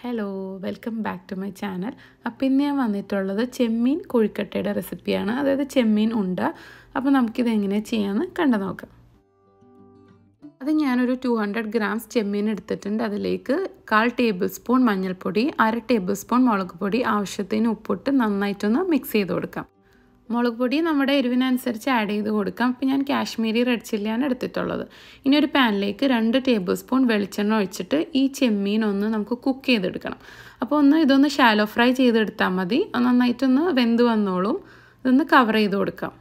hello welcome back to my channel അപ്പോൾ ഇന്ന് ഞാൻ വന്നിട്ടുള്ളത് ചെമ്മീൻ കൊഴുക്കട്ടയുടെ റെസിപ്പിയാണ് അതായത് ചെമ്മീൻ ഉണ്ട അപ്പോൾ നമുക്കിത് എങ്ങനെ ചെയ്യാമെന്ന് കണ്ടു നോക്കാം അത് ഞാനൊരു ടു ഹൺഡ്രഡ് ഗ്രാംസ് ചെമ്മീൻ എടുത്തിട്ടുണ്ട് അതിലേക്ക് കാൽ ടേബിൾ സ്പൂൺ മഞ്ഞൾപ്പൊടി അര ടേബിൾ സ്പൂൺ മുളക് പൊടി ആവശ്യത്തിന് ഉപ്പിട്ട് നന്നായിട്ടൊന്ന് മിക്സ് ചെയ്ത് കൊടുക്കാം മുളക് പൊടി നമ്മുടെ എരിവിനനുസരിച്ച് ആഡ് ചെയ്ത് കൊടുക്കാം അപ്പോൾ ഞാൻ കാശ്മീരി റെഡ് ചില്ലിയാണ് എടുത്തിട്ടുള്ളത് ഇനി ഒരു പാനിലേക്ക് രണ്ട് ടേബിൾ സ്പൂൺ വെളിച്ചെണ്ണ ഒഴിച്ചിട്ട് ഈ ചെമ്മീൻ ഒന്ന് നമുക്ക് കുക്ക് ചെയ്തെടുക്കണം അപ്പോൾ ഒന്ന് ഇതൊന്ന് ഷാലോ ഫ്രൈ ചെയ്തെടുത്താൽ മതി നന്നായിട്ടൊന്ന് വെന്ത് വന്നോളും ഇതൊന്ന് കവർ ചെയ്ത് കൊടുക്കാം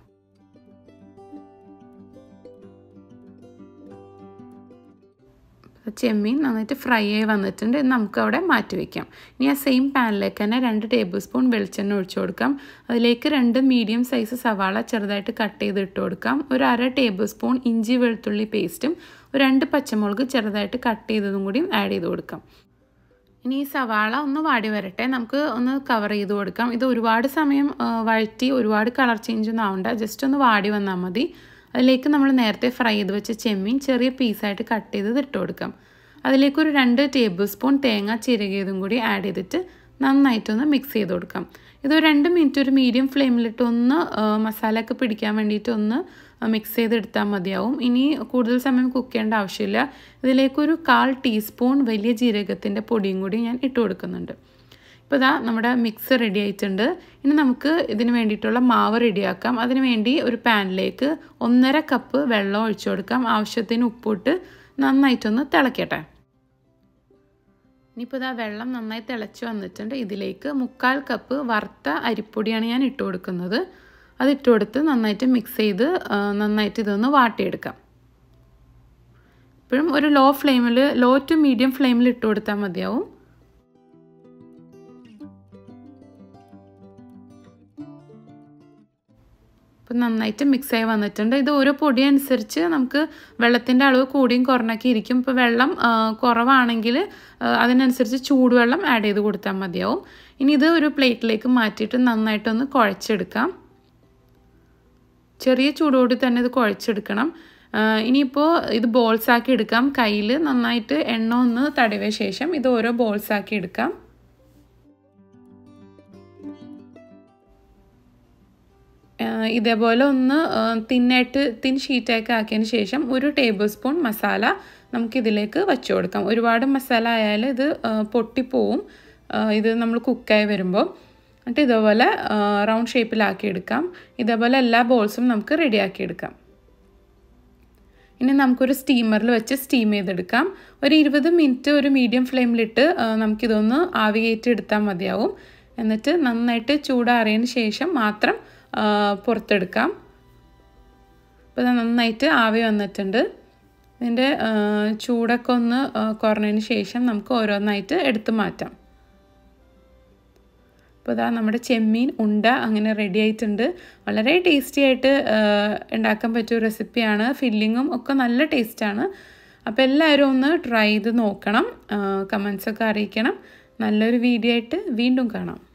ചെമ്മീൻ നന്നായിട്ട് ഫ്രൈ ആയി വന്നിട്ടുണ്ട് നമുക്ക് അവിടെ മാറ്റി വയ്ക്കാം ഇനി ആ സെയിം പാനിലേക്ക് തന്നെ രണ്ട് ടേബിൾ സ്പൂൺ വെളിച്ചെണ്ണ ഒഴിച്ചു കൊടുക്കാം അതിലേക്ക് രണ്ട് മീഡിയം സൈസ് സവാള ചെറുതായിട്ട് കട്ട് ചെയ്ത് ഇട്ട് കൊടുക്കാം ഒരു അര ടേബിൾ സ്പൂൺ ഇഞ്ചി വെളുത്തുള്ളി പേസ്റ്റും ഒരു രണ്ട് പച്ചമുളക് ചെറുതായിട്ട് കട്ട് ചെയ്തതും കൂടിയും ആഡ് ചെയ്ത് കൊടുക്കാം ഇനി ഈ സവാള ഒന്ന് വാടി വരട്ടെ നമുക്ക് ഒന്ന് കവർ ചെയ്ത് കൊടുക്കാം ഇത് ഒരുപാട് സമയം വഴറ്റി ഒരുപാട് കളർ ചേഞ്ച് ഒന്നും ആവണ്ട ജസ്റ്റ് ഒന്ന് വാടി വന്നാൽ മതി അതിലേക്ക് നമ്മൾ നേരത്തെ ഫ്രൈ ചെയ്ത് വെച്ച ചെമ്മീൻ ചെറിയ പീസായിട്ട് കട്ട് ചെയ്ത് ഇട്ട് കൊടുക്കാം അതിലേക്ക് ഒരു രണ്ട് ടേബിൾ സ്പൂൺ തേങ്ങ ചിരകിയതും കൂടി ആഡ് ചെയ്തിട്ട് നന്നായിട്ടൊന്ന് മിക്സ് ചെയ്ത് കൊടുക്കാം ഇത് രണ്ട് മിനിറ്റ് ഒരു മീഡിയം ഫ്ലെയിമിലിട്ട് ഒന്ന് മസാല ഒക്കെ പിടിക്കാൻ വേണ്ടിയിട്ട് ഒന്ന് മിക്സ് ചെയ്തെടുത്താൽ മതിയാവും ഇനി കൂടുതൽ സമയം കുക്ക് ചെയ്യേണ്ട ആവശ്യമില്ല ഇതിലേക്കൊരു കാൽ ടീസ്പൂൺ വലിയ ജീരകത്തിൻ്റെ പൊടിയും കൂടി ഞാൻ ഇട്ട് കൊടുക്കുന്നുണ്ട് ഇപ്പോൾ ഇതാ നമ്മുടെ മിക്സ് റെഡി ആയിട്ടുണ്ട് ഇനി നമുക്ക് ഇതിന് വേണ്ടിയിട്ടുള്ള മാവ് റെഡിയാക്കാം അതിന് വേണ്ടി ഒരു പാനിലേക്ക് ഒന്നര കപ്പ് വെള്ളം ഒഴിച്ചു കൊടുക്കാം ആവശ്യത്തിന് ഉപ്പിട്ട് നന്നായിട്ടൊന്ന് തിളക്കട്ടെ ഇനിയിപ്പോൾ ഇതാ വെള്ളം നന്നായി തിളച്ച് വന്നിട്ടുണ്ട് ഇതിലേക്ക് മുക്കാൽ കപ്പ് വറുത്ത അരിപ്പൊടിയാണ് ഞാൻ ഇട്ട് കൊടുക്കുന്നത് അത് ഇട്ട് കൊടുത്ത് നന്നായിട്ട് മിക്സ് ചെയ്ത് നന്നായിട്ട് ഇതൊന്ന് വാട്ടിയെടുക്കാം ഇപ്പോഴും ഒരു ലോ ഫ്ലെയിമിൽ ലോ ടു മീഡിയം ഫ്ലെയിമിൽ ഇട്ട് കൊടുത്താൽ മതിയാവും ഇപ്പം നന്നായിട്ട് മിക്സ് ആയി വന്നിട്ടുണ്ട് ഇത് ഓരോ പൊടി അനുസരിച്ച് നമുക്ക് വെള്ളത്തിൻ്റെ അളവ് കൂടിയും കുറഞ്ഞൊക്കെ ഇരിക്കും ഇപ്പോൾ വെള്ളം കുറവാണെങ്കിൽ അതിനനുസരിച്ച് ചൂടുവെള്ളം ആഡ് ചെയ്ത് കൊടുത്താൽ മതിയാവും ഇനി ഇത് ഒരു പ്ലേറ്റിലേക്ക് മാറ്റിയിട്ട് നന്നായിട്ടൊന്ന് കുഴച്ചെടുക്കാം ചെറിയ ചൂടോടി തന്നെ ഇത് കുഴച്ചെടുക്കണം ഇനിയിപ്പോൾ ഇത് ബോൾസ് ആക്കി എടുക്കാം കയ്യിൽ നന്നായിട്ട് എണ്ണ ഒന്ന് തടവിയ ശേഷം ഇത് ഓരോ ബോൾസ് ആക്കി എടുക്കാം ഇതേപോലെ ഒന്ന് തിന്നായിട്ട് തിൻ ഷീറ്റാക്കി ആക്കിയതിന് ശേഷം ഒരു ടേബിൾ സ്പൂൺ മസാല നമുക്കിതിലേക്ക് വച്ചു കൊടുക്കാം ഒരുപാട് മസാല ആയാൽ ഇത് പൊട്ടിപ്പോവും ഇത് നമ്മൾ കുക്കായി വരുമ്പോൾ എന്നിട്ട് ഇതേപോലെ റൗണ്ട് ഷേപ്പിലാക്കി എടുക്കാം ഇതേപോലെ എല്ലാ ബോൾസും നമുക്ക് റെഡിയാക്കി എടുക്കാം ഇനി നമുക്കൊരു സ്റ്റീമറിൽ വെച്ച് സ്റ്റീം ചെയ്തെടുക്കാം ഒരു ഇരുപത് മിനിറ്റ് ഒരു മീഡിയം ഫ്ലെയിമിലിട്ട് നമുക്കിതൊന്ന് ആവി കയറ്റി എടുത്താൽ മതിയാവും എന്നിട്ട് നന്നായിട്ട് ചൂടാറിയതിന് ശേഷം മാത്രം പുറത്തെടുക്കാം അപ്പോൾ നന്നായിട്ട് ആവി വന്നിട്ടുണ്ട് ഇതിൻ്റെ ചൂടൊക്കെ ഒന്ന് കുറഞ്ഞതിന് ശേഷം നമുക്ക് ഓരോന്നായിട്ട് എടുത്ത് മാറ്റാം അപ്പോൾ ഇതാ നമ്മുടെ ചെമ്മീൻ ഉണ്ട അങ്ങനെ റെഡി ആയിട്ടുണ്ട് വളരെ ടേസ്റ്റി ആയിട്ട് ഉണ്ടാക്കാൻ പറ്റിയ റെസിപ്പിയാണ് ഫില്ലിങ്ങും ഒക്കെ നല്ല ടേസ്റ്റാണ് അപ്പോൾ എല്ലാവരും ഒന്ന് ട്രൈ ചെയ്ത് നോക്കണം കമൻസൊക്കെ അറിയിക്കണം നല്ലൊരു വീഡിയോ ആയിട്ട് വീണ്ടും കാണാം